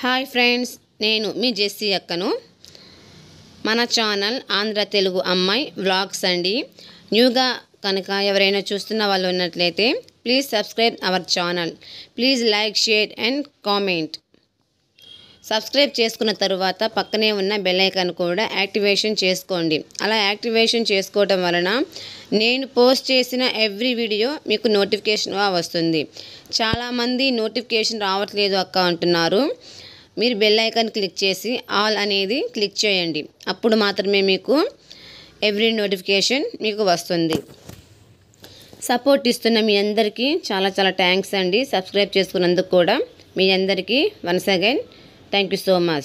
Hi friends నేను మీ Jessie అక్కను మన ఛానల్ ఆంధ్ర తెలుగు అమ్మాయి వ్లాగ్స్ అండి న్యూగా కనుక ఎవరైనా చూస్తున్న వాళ్ళు ఉన్నట్లయితే please subscribe our channel please like share and comment subscribe చేసుకున్న తరువాత పక్కనే ఉన్న బెల్ ఐకాన్ కూడా యాక్టివేషన్ చేసుకోండి అలా యాక్టివేషన్ చేసుకోవడం వలన నేను పోస్ట్ చేసిన ఎవ్రీ వీడియో మీకు నోటిఫికేషన్గా వస్తుంది చాలామంది నోటిఫికేషన్ రావట్లేదు అక్క అంటున్నారు మీరు బెల్ ఐకాన్ క్లిక్ చేసి ఆల్ అనేది క్లిక్ చేయండి అప్పుడు మాత్రమే మీకు ఎవ్రీ నోటిఫికేషన్ మీకు వస్తుంది సపోర్ట్ ఇస్తున్న మీ అందరికీ చాలా చాలా థ్యాంక్స్ అండి సబ్స్క్రైబ్ చేసుకున్నందుకు కూడా మీ అందరికీ once again thank you so much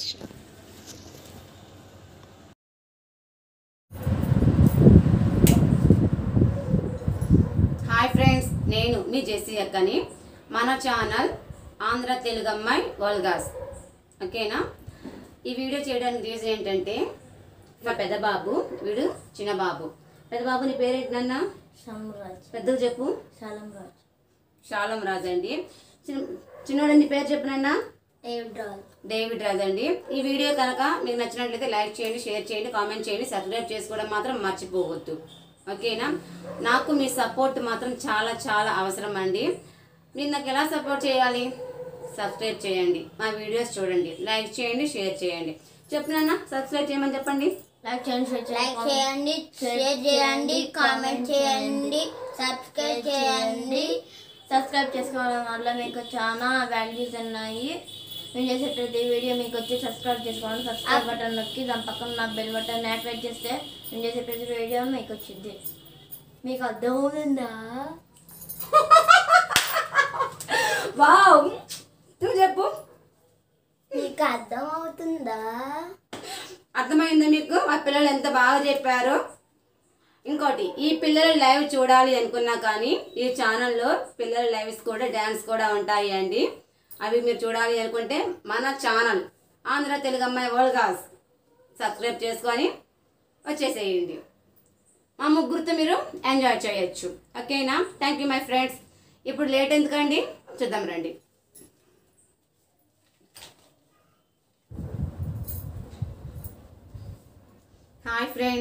hi friends నేను మీ జెస్సీ అక్కని మన ఛానల్ ఆంధ్ర తెలుగు అమ్మాయి వల్గాస్ ఓకేనా ఈ వీడియో చేయడానికి రీజన్ ఏంటంటే మా పెద్ద బాబు వీడు చిన్న బాబు పెద్ద బాబు నీ పేరేంటన్నా సమ్రాజ్ పెద్దలు చెప్పు సలంరాజ్ శాలం రాజు అండి చిన్న చిన్నోడు నీ పేరు చెప్పనన్నా ఏవ్డ్రాల్ డేవిడ్ రాజు అండి ఈ వీడియో కనుక మీకు నచ్చినట్లయితే లైక్ చేయండి షేర్ చేయండి కామెంట్ చేయండి సబ్స్క్రైబ్ చేసుకోవడం మాత్రం మర్చిపోవద్దు ఓకేనా నాకు మీ సపోర్ట్ మాత్రం చాలా చాలా అవసరం అండి మీరు నాకు ఎలా సపోర్ట్ చేయాలి సబ్స్క్రైబ్ చేయండి మా వీడియోస్ చూడండి లైక్ చేయండి షేర్ చేయండి చెప్పినా సబ్స్క్రైబ్ చేయమని చెప్పండి లైక్ చేయండి షేర్ లైక్ చేయండి షేర్ చేయండి కామెంట్ చేయండి సబ్స్క్రైబ్ చేయండి సబ్స్క్రైబ్ చేసుకోవడం వల్ల మీకు చాలా వాల్యూస్ ఉన్నాయి మేము చేసే ప్రతి వీడియో మీకు వచ్చి సబ్స్క్రైబ్ చేసుకోండి సబ్స్క్రైబ్ బటన్ నొక్కి దాని పక్కన నా బెల్ బటన్ యాక్టివేట్ చేస్తే మేము చేసే ప్రతి వీడియో మీకు వచ్చింది మీకు అర్థమవుతుందా వావ్ నువ్వు చెప్పు మీకు అర్థమవుతుందా అర్థమైందా మీకు మా పిల్లలు ఎంత బాగా చెప్పారో ఇంకోటి ఈ పిల్లల లైవ్ చూడాలి అనుకున్నా కానీ ఈ ఛానల్లో పిల్లల లైవ్స్ కూడా డ్యాన్స్ కూడా ఉంటాయి అండి అవి మీరు చూడాలి అనుకుంటే మన ఛానల్ ఆంధ్ర తెలుగు అమ్మాయి వరల్గాస్ సబ్స్క్రైబ్ చేసుకొని వచ్చేసేయండి మా ముగ్గురితో మీరు ఎంజాయ్ చేయొచ్చు ఓకేనా థ్యాంక్ యూ మై ఫ్రెండ్స్ ఇప్పుడు లేట్ ఎందుకండి చూద్దాం రండి హాయ్ ఫ్రెండ్స్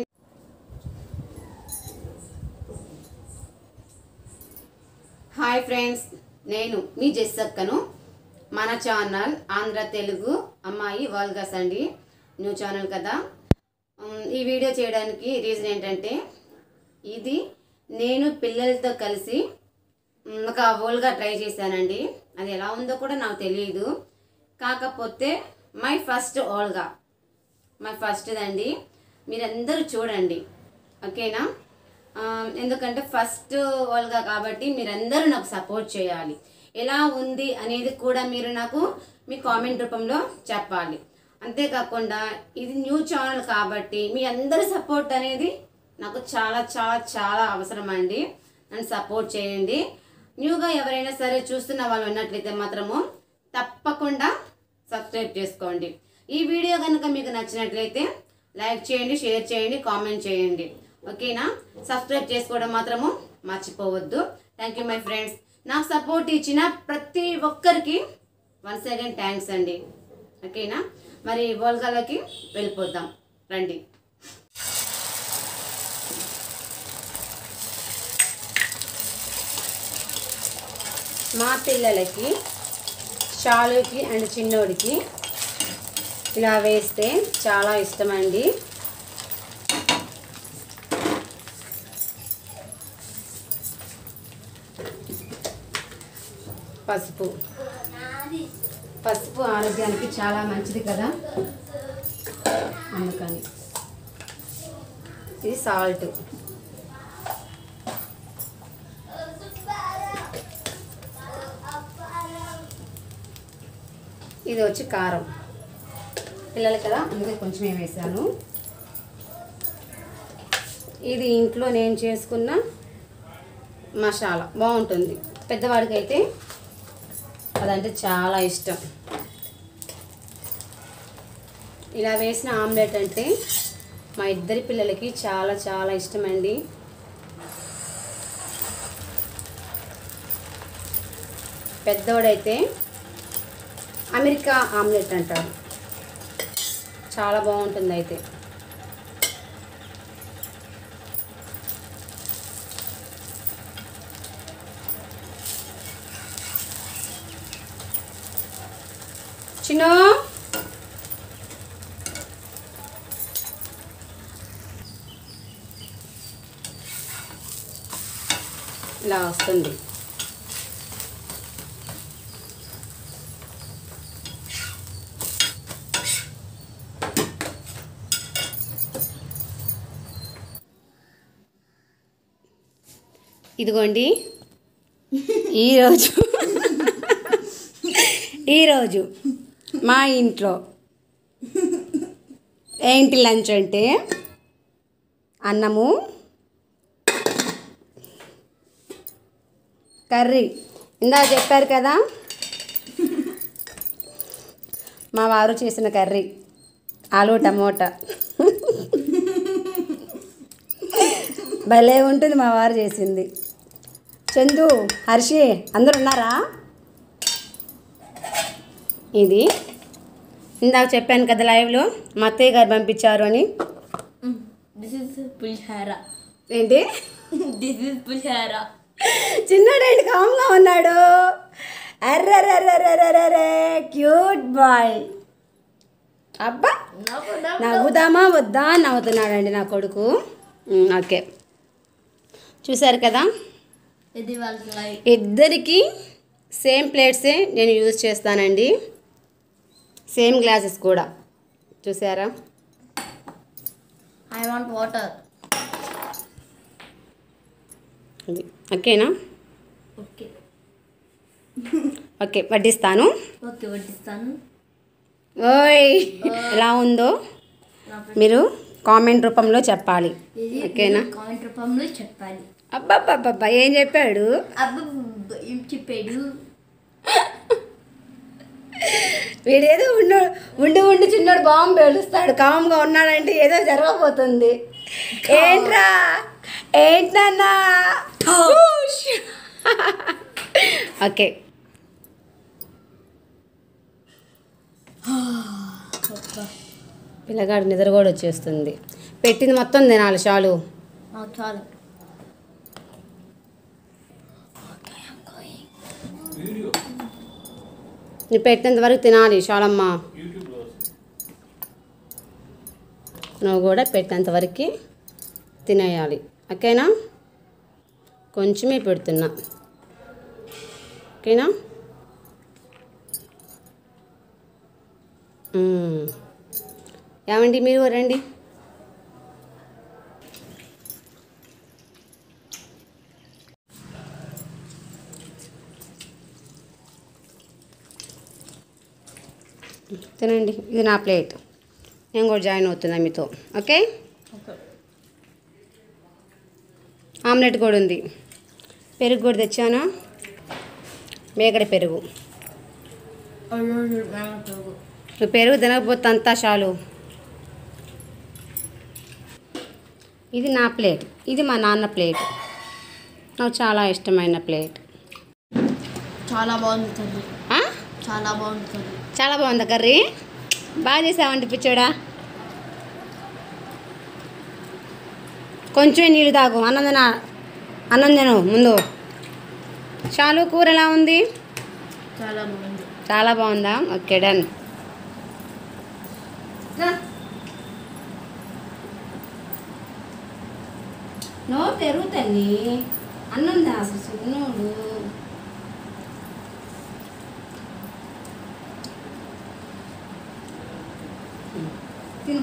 హాయ్ ఫ్రెండ్స్ నేను మీ జెస్సక్కను మన ఛానల్ ఆంధ్ర తెలుగు అమ్మాయి వాల్గస్ అండి న్యూ ఛానల్ కదా ఉమ్, ఈ వీడియో చేయడానికి రీజన్ ఏంటంటే ఇది నేను పిల్లలతో కలిసి ఉమ్, ఒక ఓల్గా ట్రై చేశానండి అది ఎలా ఉందో కూడా నాకు తెలియదు కాకపోతే మై ఫస్ట్ ఓల్గా మై ఫస్ట్ అండి మీరందరూ చూడండి ఓకేనా ఆ, ఎందుకంటే ఫస్ట్ వాళ్ళగా కాబట్టి మీరందరూ నాకు సపోర్ట్ చేయాలి ఎలా ఉంది అనేది కూడా మీరు నాకు మీ కామెంట్ రూపంలో చెప్పాలి అంతేకాకుండా ఇది న్యూ ఛానల్ కాబట్టి మీ అందరి సపోర్ట్ అనేది నాకు చాలా చాలా చాలా అవసరం అండి నన్ను సపోర్ట్ చేయండి న్యూగా ఎవరైనా సరే చూస్తున్న వాళ్ళు ఉన్నట్లయితే మాత్రము తప్పకుండా సబ్స్క్రైబ్ చేసుకోండి ఈ వీడియో కనుక మీకు నచ్చినట్లయితే లైక్ చేయండి షేర్ చేయండి కామెంట్ చేయండి ఓకేనా సబ్స్క్రైబ్ చేసుకోవడం మాత్రము మర్చిపోవద్దు థ్యాంక్ యూ మై ఫ్రెండ్స్ నాకు సపోర్ట్ ఇచ్చిన ప్రతి ఒక్కరికి వన్స్ అగైన్ థ్యాంక్స్ అండి ఓకేనా మరి వోల్గాలకి వెళ్ళిపోతాం రండి మా పిల్లలకి షాలుకి అండ్ చిన్నోడికి ఇలా వేస్తే చాలా ఇష్టమండి పసుపు పసుపు ఆరోగ్యానికి చాలా మంచిది కదా అందుకని ఇది సాల్ట్ ఇది వచ్చి కారం పిల్లలు కదా అందుకే కొంచెం వేసాను ఇది ఇంట్లో నేను చేసుకున్న మసాలా బాగుంటుంది పెద్దవాడికి అయితే అదంటే చాలా ఇష్టం ఇలా వేసిన ఆమ్లెట్ అంటే మా ఇద్దరి పిల్లలకి చాలా చాలా ఇష్టం అండి పెద్దోడైతే అమెరికా ఆమ్లెట్ అంటారు చాలా బాగుంటుంది అయితే చిన్న ఇలా వస్తుంది ఇదిగోండి ఈరోజు ఈరోజు మా ఇంట్లో ఏంటి లంచ్ అంటే అన్నము కర్రీ ఇందా చెప్పారు కదా మా వారు చేసిన కర్రీ ఆలు టమోటా భలే ఉంటుంది మా వారు చేసింది చందు హర్షి అందరు ఉన్నారా ఇది ఇందాక చెప్పాను కదా లైవ్లో మా అత్తయ్య గారు పంపించారు అని దిస్ ఇస్ పులిహార ఏంటి దిస్ ఇస్ పులిహార చిన్నడేంటి కామ్గా ఉన్నాడు అర్రర్రర్రర్రర్రరే క్యూట్ బాయ్ అబ్బా నవ్వుదామా వద్దా అని నవ్వుతున్నాడండి నా కొడుకు ఉమ్, ఓకే చూసారు కదా ఇది వాళ్ళ లైఫ్ ఇద్దరికి సేమ్ ప్లేట్సే నేను యూజ్ చేస్తానండి సేమ్ గ్లాసెస్ కూడా చూసారా ఐ వాంట్ వాటర్ ఇది ఓకేనా ఓకే ఓకే వడ్డిస్తాను ఓకే వడ్డిస్తాను ఓయ్ ఎలా ఉందో నా మీరు కామెంట్ రూపంలో చెప్పాలి ఇది ఓకేనా కామెంట్ రూపంలో చెప్పాలి అబ్బబ్బబ్బబ్బా ఏం చెప్పాడు అబ్బ ఏం చెప్పాడు వీడేదో ఉండు ఉండి ఉండి చిన్నోడు బాంబు పేలుస్తాడు కామ్గా ఉన్నాడంటే ఏదో జరగబోతుంది ఏంట్రా ఏంటన్నా ఓకే పిల్లగాడు నిద్ర కూడా వచ్చేస్తుంది పెట్టింది మొత్తం తినాలి చాలు ఆ, చాలు నీ పెట్టినంత వరకు తినాలి చాలమ్మా నువ్వు కూడా పెట్టేంత వరకు తినేయాలి ఓకేనా కొంచెమే పెడుతున్నా ఓకేనా మ్మ్. ఏమండి మీరు రండి తినండి ఇది నా ప్లేట్ నేను కూడా జాయిన్ అవుతున్నా మీతో ఓకే ఓకే ఆమ్లెట్ కూడా ఉంది పెరుగు కూడా తెచ్చానా మేకడ పెరుగు అయ్యో నాకు నువ్వు పెరుగు తినకపోతే అంతా చాలు ఇది నా ప్లేట్ ఇది మా నాన్న ప్లేట్ నాకు చాలా ఇష్టమైన ప్లేట్ చాలా బాగుంది కర్రీ ఆ? చాలా బాగుంది కర్రీ చాలా బాగుందా కర్రీ బాగా చేసావంటి పిచ్చోడా కొంచెం నీళ్ళు తాగు అన్నం తిన అన్నం తిను ముందు చాలు కూర ఎలా ఉంది చాలా బాగుంది చాలా బాగుందా ఓకే డన్ నో తెరుగుతాన్ని అన్నం దా అసలు సున్నోడు తిను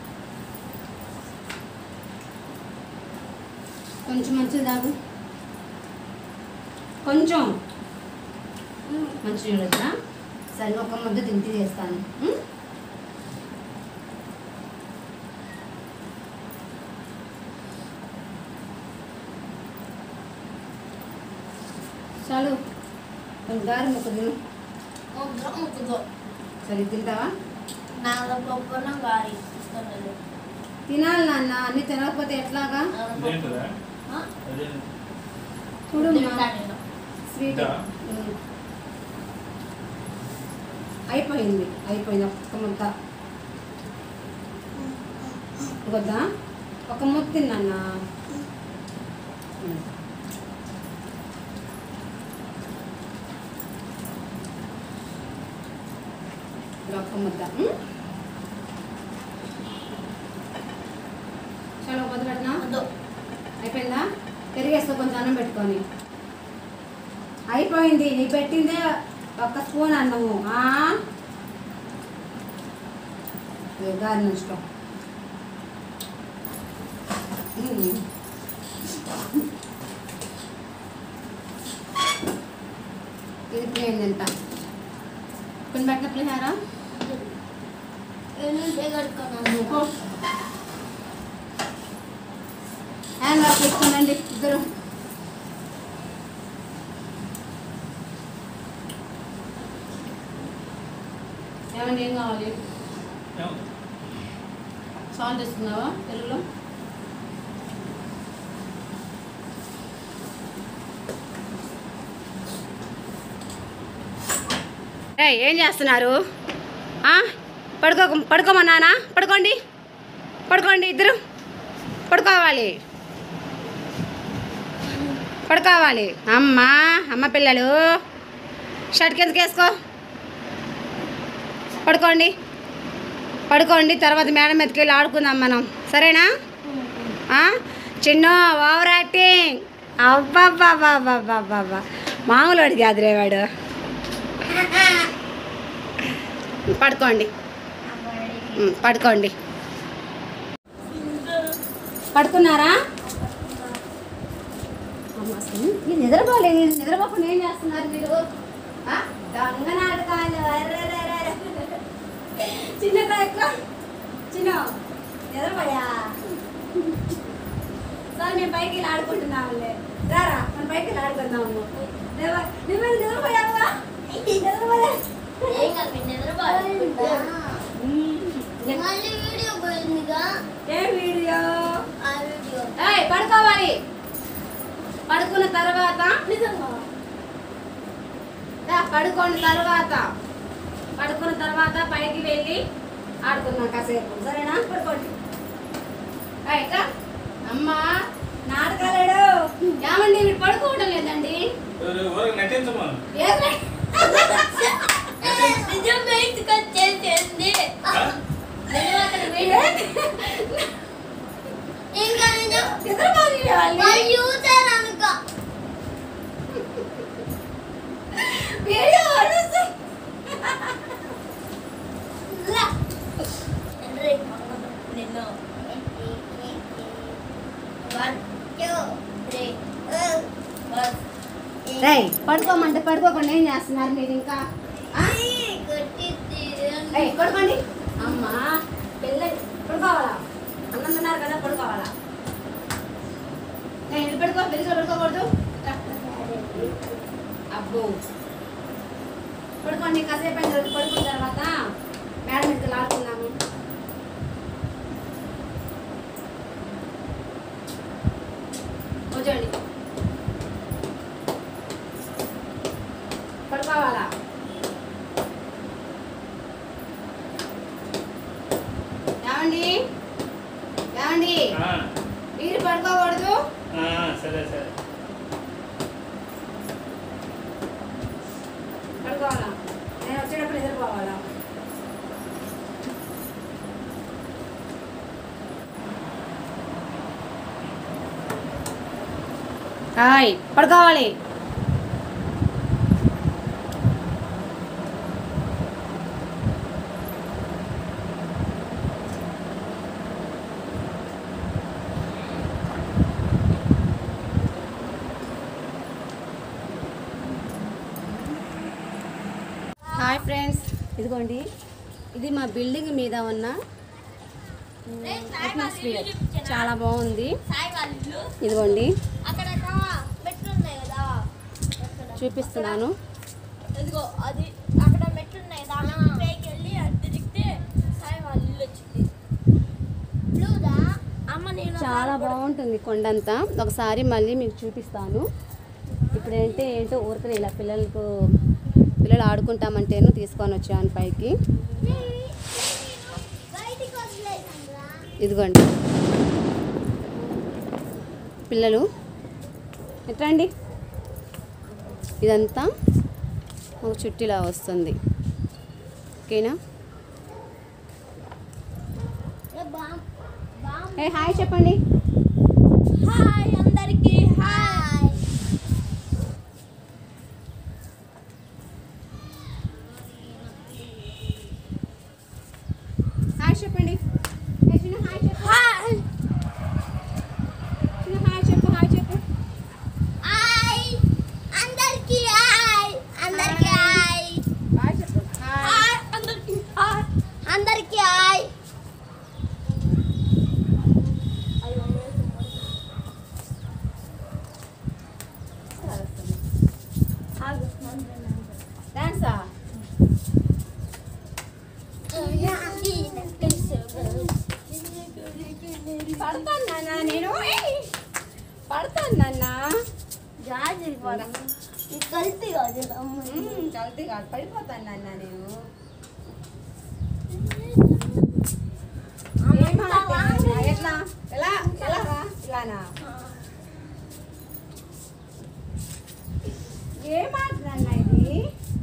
కొంచెం మంచిది తాగు కొంచెం మంచి నీళ్ళు వచ్చినా సరే ఒక ముద్ద తింటి చేస్తాను ఉం? చాలు కొంచెం దారి మొక్క తిను సరే తింటావా నాలుగు పప్పున గారి ఇస్తున్నాను తినాలి నాన్న అన్ని తినకపోతే ఎట్లాగా ఇదేంటిదా? ఆ? అదే చూడు తింటా నేను. స్వీట్ ఇదా? ఉం. అయిపోయింది అయిపోయింది ఒక్క ముద్ద వద్దా ఒక ముద్ద తిన్నా ఒక్క ముద్ద ఉం? చాలా ఒక ముద్ద పెట్టినా వద్దు. అయిపోయిందా పెరిగేస్తా కొంచెం అన్నం పెట్టుకొని అయిపోయింది నీ పెట్టిందే ఒక్క స్పూన్ అన్నము ఆ? ఇదిగో గారి నుంచుకో ఉమ్. ఇది ప్లేన్ తింటా కొన్ని పెట్టిన పులిహార నేను చేయగలుగుతున్నాను. హ్యాండ్ వాష్ చేసుకోనండి ఇద్దరు ఏమండి ఏం కావాలి సాల్ట్ వేసుకున్నావా తెలుగులో ఏయ్, ఏం చేస్తున్నారు ఆ? పడుకో పడుకోమన్నానా పడుకోండి పడుకోండి ఇద్దరు పడుకోవాలి పడుకోవాలి అమ్మ అమ్మ పిల్లలు షర్ట్ కిందకి వేసుకో పడుకోండి పడుకోండి తర్వాత మేడం మీదకి వెళ్ళి ఆడుకుందాం మనం సరేనా ఆ? చిన్న ఓవర్ యాక్టింగ్ అబ్బాబ్బాబ్బాబ్బాబ్బా మామూలు వాడు కాదురే వాడు పడుకోండి ఉమ్, పడుకోండి పడుకున్నారా అమ్మ, అసలు మీరు నిద్రపోలేదు నిద్రపోకుండా ఏం చేస్తున్నారు మీరు ఆ? దొంగ నాటకాలు అర్రర్రర్రర్. చిన్న ఎక్కడ చిన్న నిద్రపోయా సార్ మేము పైకి వెళ్ళి ఆడుకుంటున్నాములే రారా మనం పైకి వెళ్ళి ఆడుకుందాము నిద్ర- నువ్వు నిద్రపోయావా నిద్రపోయా ఏం కాదు, మీరు నిద్రపోవాలనుకుంటా. మళ్ళీ వీడియో పోయిందిగా ఏ వీడియో ఆ వీడియో ఏయ్ పడుకోవాలి పడుకున్న తర్వాత నిజంగా దా, పడుకున్న తర్వాత పడుకున్న తర్వాత పైకి వెళ్ళి ఆడుకుందాం కాసేపు సరేనా పడుకోండి ఏయ్, ఇట్రా. అమ్మా నాటకాలేడు ఏమండి మీరు పడుకోవడం లేదండి నటించమా ఏది? నిజం బయటకు వచ్చేసింది నిజం అక్కడ వీడియో ఇంకా నిజం నిద్రపోని వాళ్ళని. వాళ్ళు చూసారు అనుకో వీడియో ఆడేసి. లా. రే, నిన్ను వన్ టూ త్రీ వన్ రేయ్ పడుకోమంటే పడుకోకుండా ఏం చేస్తున్నారు మీరు ఇంకా ఆ? ఏయ్ పడుకోండి అమ్మా పిల్లలు పడుకోవాలా అన్నం తిన్నారు కదా పడుకోవాలా నేను ఇల్లు పడుకో పిల్లలు పడుకోకూడదు రా. అబ్బో పడుకోండి కాసేపు అయిన తర్వాత పడుకున్న తర్వాత మేడం ఇద్దరు ఆడుకుందాము కూర్చోండి పడుకోవాలా ఏమండి ఏమండి మీరు పడుకోకూడదు సరే సరే పడుకోవాలా నేను వచ్చేటప్పుడు నిద్రపోవాలా హాయ్ పడుకోవాలి హాయ్ ఫ్రెండ్స్ ఇదిగోండి ఇది మా బిల్డింగ్ మీద ఉన్న అట్మాస్ఫియర్ చాలా బాగుంది సాయి వాళ్ళు ఇల్లు. ఇదిగోండి అక్కడ మెట్లు ఉన్నాయి కదా అక్కడ. చూపిస్తున్నాను ఇదిగో అది అక్కడ మెట్లు ఉన్నాయి దాని పైకి వెళ్ళి అటు తిరిగితే సాయి వాళ్ళ ఇల్లు వచ్చింది బ్లూదా అమ్మ నేను చాలా బాగుంటుంది కొండంతా ఒకసారి మళ్ళీ మీకు చూపిస్తాను ఇప్పుడు ఏంటంటే ఏంటో ఊరికనే ఇలా పిల్లలకు పిల్లలు ఆడుకుంటామంటేను తీసుకొని వచ్చాను పైకి ఇదిగోండి పిల్లలు ఎట్రండి ఇదంతా ఒక చుట్టిలా వస్తుంది ఓకేనా ఏ హాయ్ చెప్పండి హాయ్ అందరికి హాయ్ హాయ్ చెప్పండి ఏ చిన్న హాయ్ చెప్పు హాయ్ చిన్న హాయ్ చెప్పు హాయ్ చెప్పు హాయ్ అందరికి హాయ్ అందరికి హాయ్ హాయ్ చెప్పు హాయ్ హాయ్ అందరికి హాయ్ అందరికి హాయ్ డాన్సా పడతాను నాన్న నేను ఏయ్! పడతాను నాన్న కల్తీ కాదు అమ్మ మ్మ్, చల్తీ కాదు పడిపోతాను నాన్న నేను ఏం ఆడుతున్నావు? ఎట్లా ఎలా ఎలా రా ఇలానా ఏం ఆడుతున్నా ఇది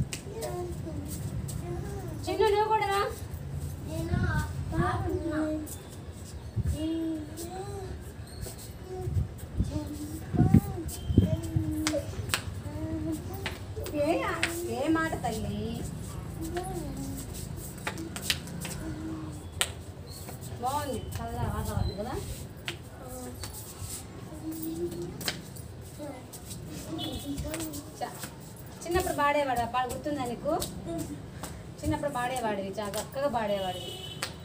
చిన్న నువ్వు కూడా రా ఏ ఏ మాట తల్లి బాగుంది చల్ల వాతావరణం కదా చ- చిన్నప్పుడు పాడేవాడు పాడు గుర్తుందా నీకు చిన్నప్పుడు పాడేవాడివి చాలా చక్కగా పాడేవాడివి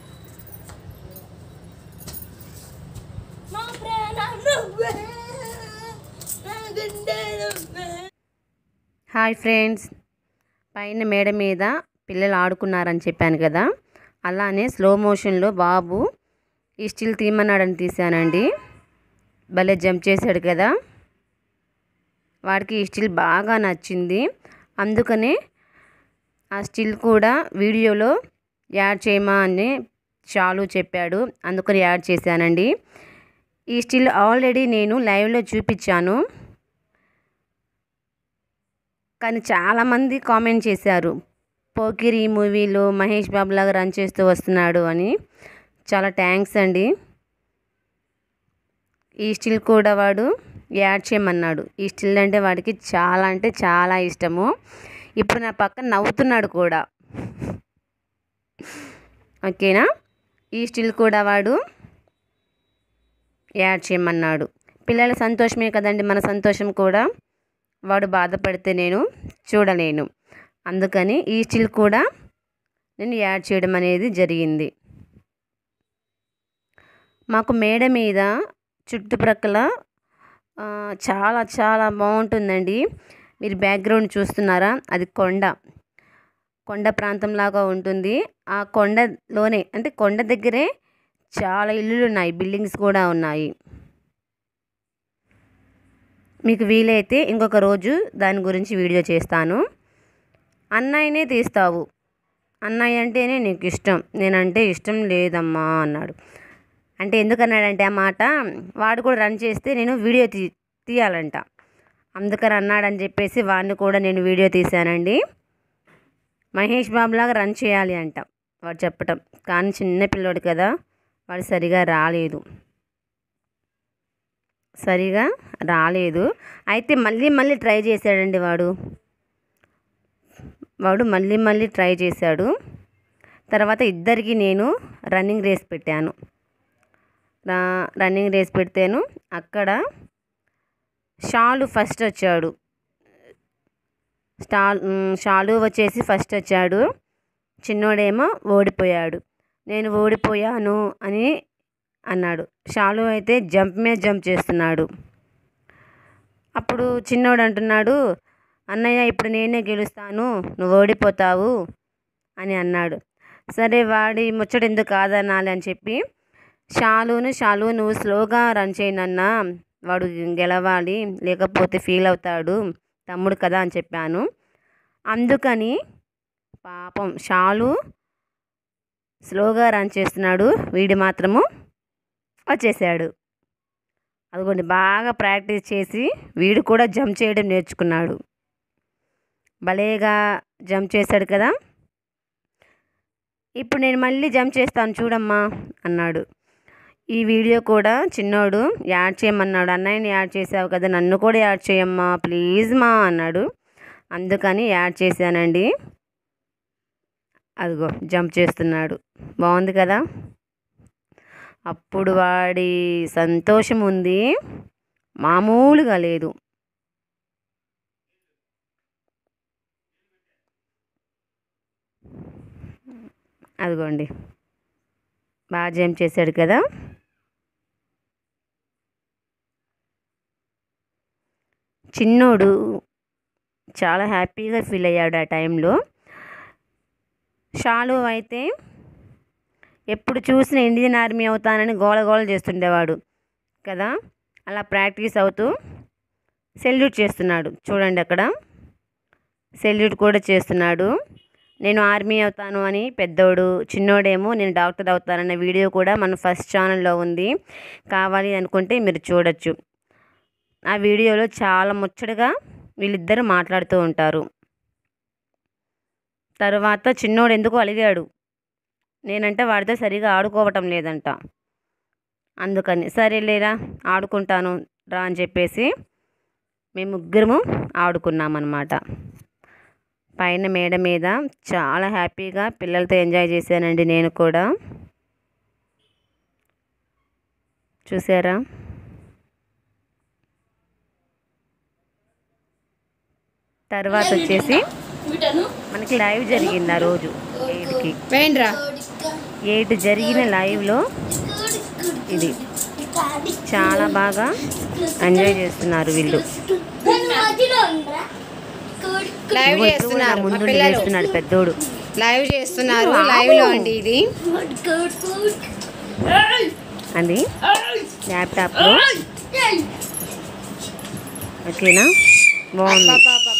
మా ప్రాణం నువ్వే నా గుండె నువ్వే హాయ్ ఫ్రెండ్స్ పైన మేడ మీద పిల్లలు ఆడుకున్నారని చెప్పాను కదా అలానే స్లో మోషన్లో బాబు ఈ స్టిల్ తీయమన్నాడని తీశానండి భలే జంప్ చేశాడు కదా వాడికి ఈ స్టిల్ బాగా నచ్చింది అందుకనే ఆ స్టిల్ కూడా వీడియోలో యాడ్ చేయమా అని చాలు చెప్పాడు అందుకని యాడ్ చేశానండి ఈ స్టిల్ ఆల్రెడీ నేను లైవ్లో చూపించాను కానీ చాలామంది కామెంట్ చేశారు పోకిరి ఈ మూవీలో మహేష్ బాబు లాగా రన్ చేస్తూ వస్తున్నాడు అని చాలా థ్యాంక్స్ అండి ఈ స్టిల్ కూడా వాడు యాడ్ చేయమన్నాడు ఈ స్టిల్ అంటే వాడికి చాలా అంటే చాలా ఇష్టము ఇప్పుడు నా పక్కన నవ్వుతున్నాడు కూడా ఓకేనా ఈ స్టిల్ కూడా వాడు యాడ్ చేయమన్నాడు పిల్లల సంతోషమే కదండి మన సంతోషం కూడా వాడు బాధపడితే నేను చూడలేను అందుకని ఈ స్టిల్ కూడా నేను యాడ్ చేయడం అనేది జరిగింది మాకు మేడ మీద చుట్టుప్రక్కల ఆ, చాలా చాలా బాగుంటుందండి మీరు బ్యాక్గ్రౌండ్ చూస్తున్నారా అది కొండ కొండ ప్రాంతంలాగా ఉంటుంది ఆ కొండలోనే అంటే కొండ దగ్గరే చాలా ఇల్లులు ఉన్నాయి బిల్డింగ్స్ కూడా ఉన్నాయి మీకు వీలైతే ఇంకొక రోజు దాని గురించి వీడియో చేస్తాను అన్నయ్యనే తీస్తావు అన్నయ్య అంటేనే నీకు ఇష్టం నేనంటే ఇష్టం లేదమ్మా అన్నాడు అంటే ఎందుకన్నాడంటే ఆ మాట వాడు కూడా రన్ చేస్తే నేను వీడియో తీ తీయాలంట అందుకని అన్నాడని చెప్పేసి వాడిని కూడా నేను వీడియో తీశానండి మహేష్ బాబులాగా రన్ చేయాలి అంట వాడు చెప్పటం కానీ చిన్న పిల్లోడు కదా వాడు సరిగా రాలేదు సరిగా రాలేదు అయితే మళ్ళీ మళ్ళీ ట్రై చేశాడండి వాడు వాడు మళ్ళీ మళ్ళీ ట్రై చేశాడు తర్వాత ఇద్దరికి నేను రన్నింగ్ రేస్ పెట్టాను రా- రన్నింగ్ రేస్ పెడితేను అక్కడ షాలు ఫస్ట్ వచ్చాడు స్టాల్ మ్, షాలు వచ్చేసి ఫస్ట్ వచ్చాడు చిన్నోడేమో ఓడిపోయాడు నేను ఓడిపోయాను అని అన్నాడు షాలు అయితే జంప్ మీద జంప్ చేస్తున్నాడు అప్పుడు చిన్నోడు అంటున్నాడు అన్నయ్య ఇప్పుడు నేనే గెలుస్తాను నువ్వు ఓడిపోతావు అని అన్నాడు సరే వాడి ముచ్చట ఎందుకు కాదనాలి అని చెప్పి షాలును షాలు నువ్వు స్లోగా రన్ చేయనన్నా వాడు గెలవాలి లేకపోతే ఫీల్ అవుతాడు తమ్ముడు కదా అని చెప్పాను అందుకని పాపం షాలు స్లోగా రన్ చేస్తున్నాడు వీడు మాత్రము వచ్చేసాడు అదిగోండి బాగా ప్రాక్టీస్ చేసి వీడు కూడా జంప్ చేయడం నేర్చుకున్నాడు భలేగా జంప్ చేశాడు కదా ఇప్పుడు నేను మళ్ళీ జంప్ చేస్తాను చూడమ్మా అన్నాడు ఈ వీడియో కూడా చిన్నోడు యాడ్ చేయమన్నాడు అన్నయ్యని యాడ్ చేసావు కదా నన్ను కూడా యాడ్ చేయమ్మా ప్లీజ్ మా అన్నాడు అందుకని యాడ్ చేశానండి అదిగో జంప్ చేస్తున్నాడు బాగుంది కదా అప్పుడు వాడి సంతోషం ఉంది మామూలుగా లేదు అదిగోండి బాగా జంప్ చేశాడు కదా చిన్నోడు చాలా హ్యాపీగా ఫీల్ అయ్యాడు ఆ టైంలో షాలు అయితే ఎప్పుడు చూసిన ఇండియన్ ఆర్మీ అవుతానని గోల గోల చేస్తుండేవాడు కదా అలా ప్రాక్టీస్ అవుతూ సెల్యూట్ చేస్తున్నాడు చూడండి అక్కడ సెల్యూట్ కూడా చేస్తున్నాడు నేను ఆర్మీ అవుతాను అని పెద్దోడు చిన్నోడేమో నేను డాక్టర్ అవుతానన్న వీడియో కూడా మన ఫస్ట్ ఛానల్లో ఉంది కావాలి అనుకుంటే మీరు చూడొచ్చు ఆ వీడియోలో చాలా ముచ్చటగా వీళ్ళిద్దరూ మాట్లాడుతూ ఉంటారు తర్వాత చిన్నోడు ఎందుకో అలిగాడు నేనంటే వాడితో సరిగా ఆడుకోవటం లేదంట అందుకని సరే లేరా ఆడుకుంటాను రా అని చెప్పేసి మేము ముగ్గురము ఆడుకున్నామన్నమాట పైన మేడ మీద చాలా హ్యాపీగా పిల్లలతో ఎంజాయ్ చేశానండి నేను కూడా చూసారా తర్వాత వచ్చేసి మనకి లైవ్ జరిగింది ఆ రోజు ఎయిట్కి వేయండిరా ఎయిట్ జరిగిన లైవ్లో ఇది చాలా బాగా ఎంజాయ్ చేస్తున్నారు వీళ్ళు లైవ్ ఇదిగో ఇప్పుడు కూడా నా చేస్తున్నారు మా ముందు పిల్లలు చేస్తున్నాడు పెద్దోడు లైవ్ చేస్తున్నారు లైవ్ లో అండి ఇది అది ల్యాప్టాప్లో ఓకేనా బాగుంది అబ్బబ్బబ్బబ్బ.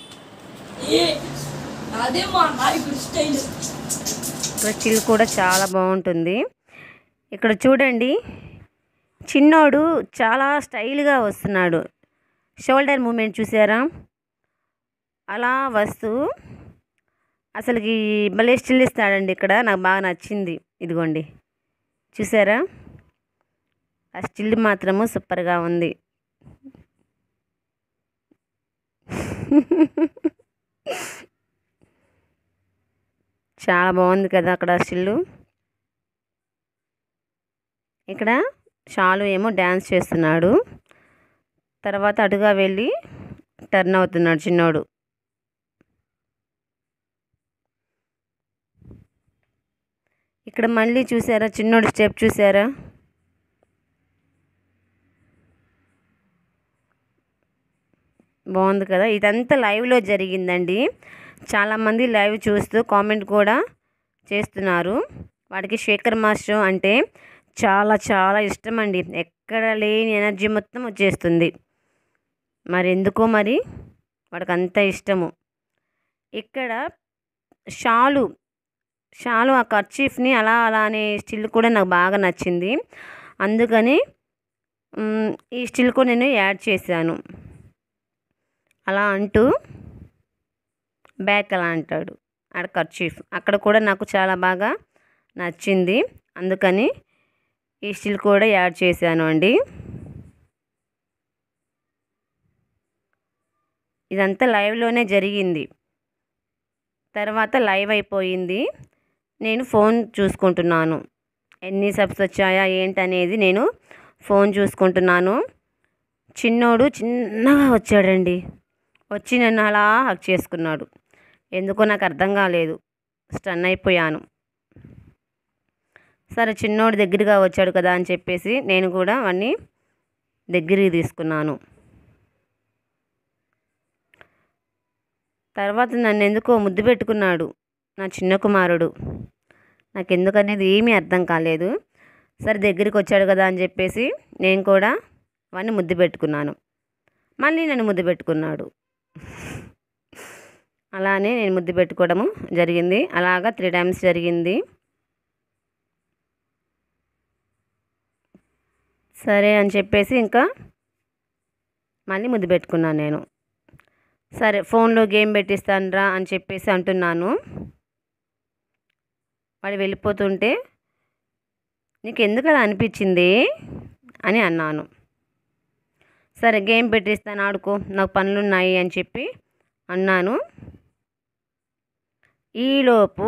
అదే మా నాయకుడి స్టైల్ ఇక్కడ చిల్ కూడా చాలా బాగుంటుంది ఇక్కడ చూడండి చిన్నోడు చాలా స్టైల్గా వస్తున్నాడు షోల్డర్ మూమెంట్ చూసారా అలా వస్తూ అసలుకి భలే స్టిల్ ఇస్తాడండి ఇక్కడ నాకు బాగా నచ్చింది ఇదిగోండి చూసారా ఆ స్టిల్ మాత్రము సూపర్గా ఉంది చాలా బాగుంది కదా అక్కడ స్టిల్లు ఇక్కడ షాలు ఏమో డ్యాన్స్ చేస్తున్నాడు తర్వాత అటుగా వెళ్ళి టర్న్ అవుతున్నాడు చిన్నోడు ఇక్కడ మళ్ళీ చూసారా చిన్నోడు స్టెప్ చూసారా బాగుంది కదా ఇదంతా లైవ్లో జరిగిందండి చాలామంది లైవ్ చూస్తూ కామెంట్ కూడా చేస్తున్నారు వాడికి శేఖర్ మాస్టర్ అంటే చాలా చాలా ఇష్టం అండి ఎక్కడ లేని ఎనర్జీ మొత్తం వచ్చేస్తుంది మరి ఎందుకో మరి వాడికి అంత ఇష్టము ఇక్కడ షాలు షాలు ఆ కర్చీఫ్ని అలా అలా అనే స్టిల్ కూడా నాకు బాగా నచ్చింది అందుకని మ్, ఈ స్టిల్ కూడా నేను యాడ్ చేశాను అలా అంటూ బ్యాక్ అలా అంటాడు ఆడ కర్చీఫ్ అక్కడ కూడా నాకు చాలా బాగా నచ్చింది అందుకని ఈ స్టిల్ కూడా యాడ్ చేశాను అండి ఇదంతా లైవ్లోనే జరిగింది తర్వాత లైవ్ అయిపోయింది నేను ఫోన్ చూసుకుంటున్నాను ఎన్ని సబ్స్ వచ్చాయా ఏంటనేది నేను ఫోన్ చూసుకుంటున్నాను చిన్నోడు చిన్నగా వచ్చాడండి వచ్చి నన్ను అలా హక్ చేసుకున్నాడు ఎందుకో నాకు అర్థం కాలేదు స్టన్ అయిపోయాను సరే చిన్నోడు దగ్గరగా వచ్చాడు కదా అని చెప్పేసి నేను కూడా వాడిని దగ్గరికి తీసుకున్నాను తర్వాత నన్ను ఎందుకో ముద్దు పెట్టుకున్నాడు నా చిన్న కుమారుడు నాకు ఎందుకనేది ఏమీ అర్థం కాలేదు సరే దగ్గరికి వచ్చాడు కదా అని చెప్పేసి నేను కూడా వాడిని ముద్దు పెట్టుకున్నాను మళ్ళీ నన్ను ముద్దు పెట్టుకున్నాడు అలానే నేను ముద్దు పెట్టుకోవడము జరిగింది అలాగా త్రీ టైమ్స్ జరిగింది సరే అని చెప్పేసి ఇంకా మళ్ళీ ముద్దు పెట్టుకున్నాను నేను సరే ఫోన్లో గేమ్ పెట్టిస్తానురా అని చెప్పేసి అంటున్నాను వాడు వెళ్ళిపోతుంటే నీకు ఎందుకు అలా అనిపించింది అని అన్నాను సరే గేమ్ పెట్టిస్తాను ఆడుకో నాకు పనులు ఉన్నాయి అని చెప్పి అన్నాను ఈలోపు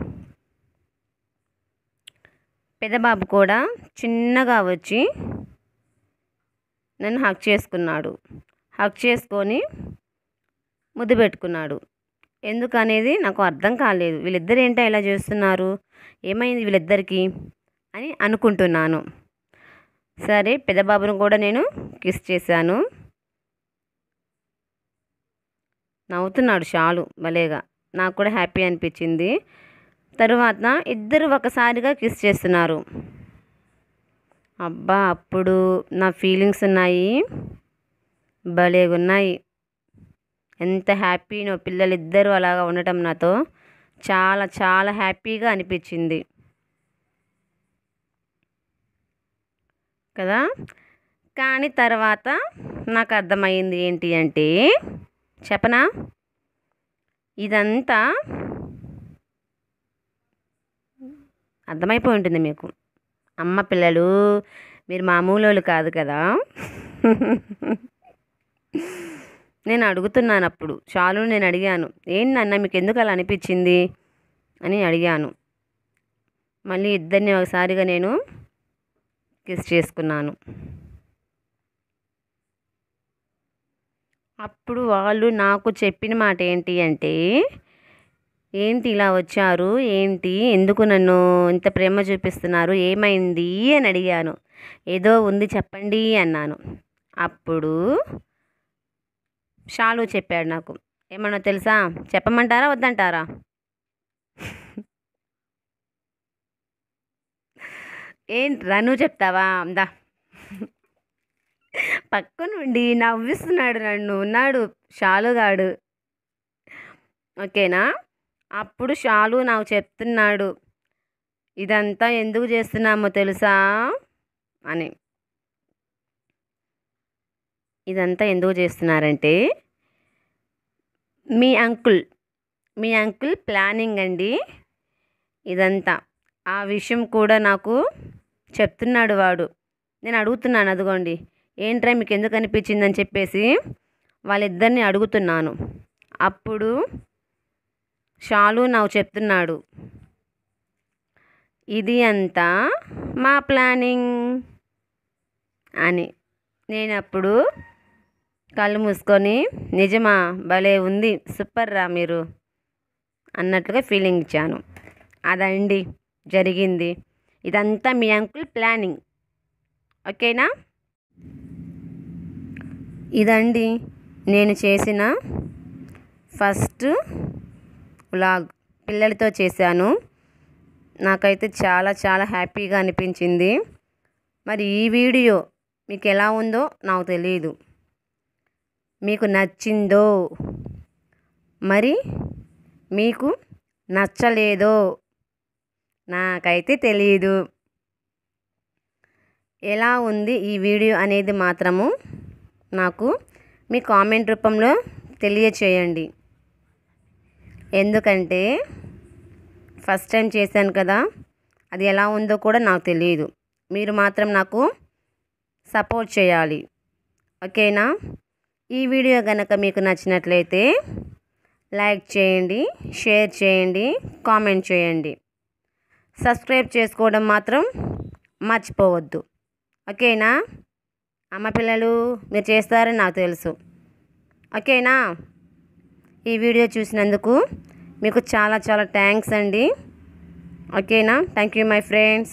పెద్దబాబు కూడా చిన్నగా వచ్చి నన్ను హక్ చేసుకున్నాడు హక్ చేసుకొని ముద్దు పెట్టుకున్నాడు ఎందుకు అనేది నాకు అర్థం కాలేదు వీళ్ళిద్దరు ఏంటో ఇలా చేస్తున్నారు ఏమైంది వీళ్ళిద్దరికి అని అనుకుంటున్నాను సరే పెద్దబాబును కూడా నేను కిస్ చేశాను నవ్వుతున్నాడు షాలు భలేగా నాకు కూడా హ్యాపీ అనిపించింది తరువాత ఇద్దరు ఒకసారిగా కిస్ చేస్తున్నారు అబ్బా అప్పుడు నా ఫీలింగ్స్ ఉన్నాయి భలేగున్నాయి ఎంత హ్యాపీనో పిల్లలిద్దరూ అలాగా ఉండటం నాతో చాలా చాలా హ్యాపీగా అనిపించింది కదా కానీ తర్వాత నాకు అర్థమైంది ఏంటి అంటే చెప్పనా ఇదంతా అర్థమైపోయి ఉంటుంది మీకు అమ్మ పిల్లలు మీరు మామూలు వాళ్ళు కాదు కదా నేను అడుగుతున్నాను అప్పుడు చాలు నేను అడిగాను ఏంటి నాన్న మీకు ఎందుకు అలా అనిపించింది అని అడిగాను మళ్ళీ ఇద్దరిని ఒకసారిగా నేను కిస్ చేసుకున్నాను అప్పుడు వాళ్ళు నాకు చెప్పిన మాట ఏంటి అంటే ఏంటి ఇలా వచ్చారు ఏంటి ఎందుకు నన్ను ఇంత ప్రేమ చూపిస్తున్నారు ఏమైంది అని అడిగాను ఏదో ఉంది చెప్పండి అన్నాను అప్పుడు షాలు చెప్పాడు నాకు ఏమన్నా తెలుసా చెప్పమంటారా వద్దంటారా ఏంట్రా నువ్వు చెప్తావా దా పక్క నుండి నవ్విస్తున్నాడు నన్ను ఉన్నాడు షాలుగాడు ఓకేనా అప్పుడు షాలు నాకు చెప్తున్నాడు ఇదంతా ఎందుకు చేస్తున్నామో తెలుసా అని ఇదంతా ఎందుకు చేస్తున్నారంటే మీ అంకుల్ మీ అంకుల్ ప్లానింగ్ అండి ఇదంతా ఆ విషయం కూడా నాకు చెప్తున్నాడు వాడు నేను అడుగుతున్నాను అదిగోండి ఏంట్రా మీకు ఎందుకు అనిపించిందని చెప్పేసి వాళ్ళిద్దరిని అడుగుతున్నాను అప్పుడు షాలు నాకు చెప్తున్నాడు ఇది అంతా మా ప్లానింగ్ అని నేను అప్పుడు కళ్ళు మూసుకొని నిజమా భలే ఉంది సూపర్ రా మీరు అన్నట్లుగా ఫీలింగ్ ఇచ్చాను అదండి జరిగింది ఇదంతా మీ అంకుల్ ప్లానింగ్ ఓకేనా ఇదండి నేను చేసిన ఫస్ట్ వ్లాగ్ పిల్లలతో చేశాను నాకైతే చాలా చాలా హ్యాపీగా అనిపించింది మరి ఈ వీడియో మీకు ఎలా ఉందో నాకు తెలియదు మీకు నచ్చిందో మరి మీకు నచ్చలేదో నాకైతే తెలియదు ఎలా ఉంది ఈ వీడియో అనేది మాత్రము నాకు మీ కామెంట్ రూపంలో తెలియచేయండి ఎందుకంటే ఫస్ట్ టైం చేశాను కదా అది ఎలా ఉందో కూడా నాకు తెలియదు మీరు మాత్రం నాకు సపోర్ట్ చేయాలి ఓకేనా ఈ వీడియో కనుక మీకు నచ్చినట్లయితే లైక్ చేయండి షేర్ చేయండి కామెంట్ చేయండి సబ్స్క్రైబ్ చేసుకోవడం మాత్రం మర్చిపోవద్దు ఓకేనా అమ్మ పిల్లలు మీరు చేస్తారని నాకు తెలుసు ఓకేనా ఈ వీడియో చూసినందుకు మీకు చాలా చాలా థ్యాంక్స్ అండి ఓకేనా thank you my friends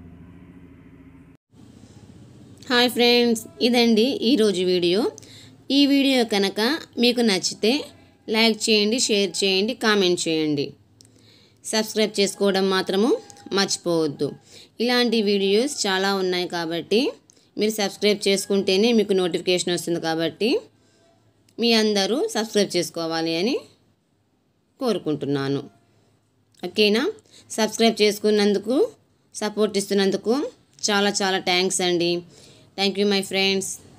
hi friends ఇదండి ఈరోజు వీడియో ఈ వీడియో కనుక మీకు నచ్చితే లైక్ చేయండి షేర్ చేయండి కామెంట్ చేయండి సబ్స్క్రైబ్ చేసుకోవడం మాత్రము మర్చిపోవద్దు ఇలాంటి వీడియోస్ చాలా ఉన్నాయి కాబట్టి మీరు సబ్స్క్రైబ్ చేసుకుంటేనే మీకు నోటిఫికేషన్ వస్తుంది కాబట్టి మీ అందరూ సబ్స్క్రైబ్ చేసుకోవాలి అని కోరుకుంటున్నాను ఓకేనా సబ్స్క్రైబ్ చేసుకున్నందుకు సపోర్ట్ ఇస్తున్నందుకు చాలా చాలా థ్యాంక్స్ అండి థ్యాంక్ యూ మై ఫ్రెండ్స్